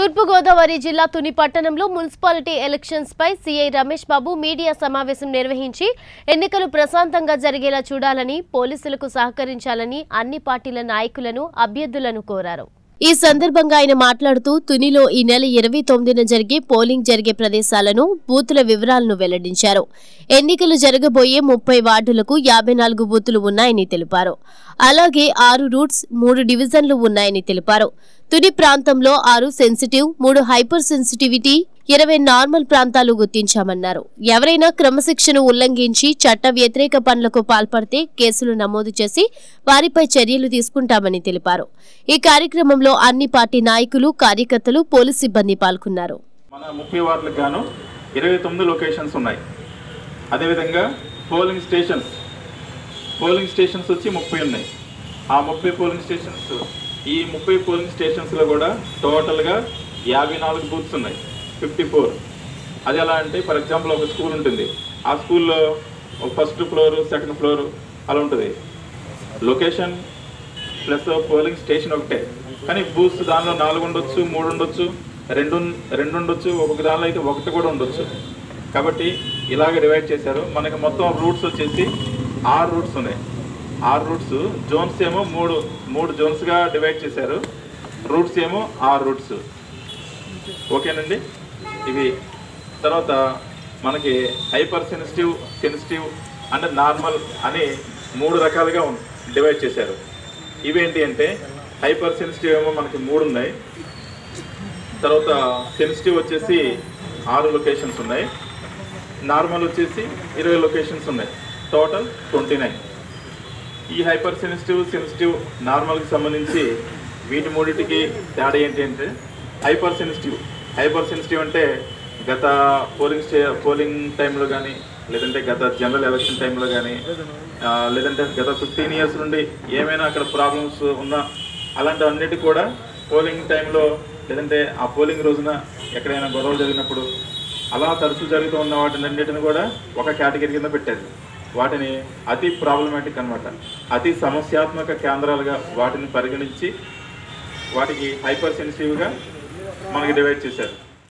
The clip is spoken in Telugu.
తూర్పుగోదావరి జిల్లా తుని పట్టణంలో మున్సిపాలిటీ ఎలక్షన్స్ పై సీఐ రమేష్ బాబు మీడియా సమావేశం నిర్వహించి ఎన్నికలు ప్రశాంతంగా జరిగేలా చూడాలని పోలీసులకు సహకరించాలని అన్ని పార్టీల నాయకులను అభ్యర్థులను కోరారు ఈ సందర్భంగా ఆయన మాట్లాడుతూ తునిలో ఈ నెల ఇరవై తొమ్మిదిన జరిగే పోలింగ్ జరిగే ప్రదేశాలను బూతుల వివరాలను వెల్లడించారు ఎన్నికలు జరగబోయే ముప్పై వార్డులకు యాభై నాలుగు బూతులు ఉన్నాయని తెలిపారు అలాగే ఆరు రూట్స్ మూడు డివిజన్లు ఉన్నాయని తెలిపారు తుని ప్రాంతంలో ఆరు సెన్సిటివ్ మూడు హైపర్ సెన్సిటివిటీ ఇరవై నార్మల్ ప్రాంతాలు గుర్తించామన్నారు ఎవరైనా క్రమశిక్షణ ఉల్లంఘించి చట్ట వ్యతిరేక పనులకు పాల్పడితే కేసులు నమోదు చేసి వారిపై చర్యలు తీసుకుంటామని తెలిపారు ఈ కార్యక్రమంలో అన్ని పార్టీ నాయకులు కార్యకర్తలు పోలీస్ సిబ్బంది పాల్గొన్నారు మన ముప్పై వార్డులకు గాను ఇరవై తొమ్మిది లొకేషన్స్ ఉన్నాయి అదేవిధంగా పోలింగ్ స్టేషన్స్ పోలింగ్ స్టేషన్స్ వచ్చి ముప్పై ఉన్నాయి ఆ ముప్పై పోలింగ్ స్టేషన్స్ ఈ ముప్పై పోలింగ్ స్టేషన్స్లో కూడా టోటల్గా యాభై నాలుగు బూత్స్ ఉన్నాయి ఫిఫ్టీ ఫోర్ అది ఎలా అంటే ఫర్ ఎగ్జాంపుల్ ఒక స్కూల్ ఉంటుంది ఆ స్కూల్లో ఫస్ట్ ఫ్లోర్ సెకండ్ ఫ్లోర్ అలా ఉంటుంది లొకేషన్ ప్లస్ పోలింగ్ స్టేషన్ ఒకటే కానీ బూత్స్ దానిలో నాలుగు ఉండొచ్చు మూడు ఉండొచ్చు రెండు రెండు ఉండొచ్చు ఒక్కొక్క దానిలో అయితే ఒకటి కూడా ఉండొచ్చు కాబట్టి ఇలాగ డివైడ్ చేశారు మనకి మొత్తం రూట్స్ వచ్చేసి ఆరు రూట్స్ ఉన్నాయి ఆరు రూట్స్ జోన్స్ ఏమో మూడు మూడు జోన్స్గా డివైడ్ చేశారు రూట్స్ ఏమో ఆరు రూట్స్ ఓకేనండి ఇవి తర్వాత మనకి hyper sensitive sensitive and normal అని మూడు రకాలుగా డివైడ్ చేశారు ఇవేంటి అంటే హైపర్ సెన్సిటివ్ ఏమో మనకి మూడు ఉన్నాయి తర్వాత సెన్సిటివ్ వచ్చేసి ఆరు లొకేషన్స్ ఉన్నాయి నార్మల్ వచ్చేసి ఇరవై లొకేషన్స్ ఉన్నాయి టోటల్ ట్వంటీ నైన్ ఈ హైపర్ సెన్సిటివ్ సెన్సిటివ్ నార్మల్కి సంబంధించి వీటి మూడింటికి తేడా ఏంటి అంటే హైపర్ సెన్సిటివ్ హైపర్ సెన్సిటివ్ అంటే గత పోలింగ్ స్టే పోలింగ్ టైంలో కానీ లేదంటే గత జనరల్ ఎలక్షన్ టైంలో కానీ ఆ, లేదంటే గత ఫిఫ్టీన్ ఇయర్స్ నుండి ఏమైనా అక్కడ ప్రాబ్లమ్స్ ఉన్నా అలాంటి అన్నిటి కూడా పోలింగ్ టైంలో లేదంటే ఆ పోలింగ్ రోజున ఎక్కడైనా గొడవలు జరిగినప్పుడు అలా తరచూ జరుగుతూ ఉన్న వాటిని అన్నిటిని కూడా ఒక కేటగిరీ కింద పెట్టారు వాటిని అతి ప్రాబ్లమాటిక్ అన్నమాట అతి సమస్యాత్మక కేంద్రాలుగా వాటిని పరిగణించి వాటికి హైపర్ సెన్సిటివ్గా మనకి డివైడ్ చేశారు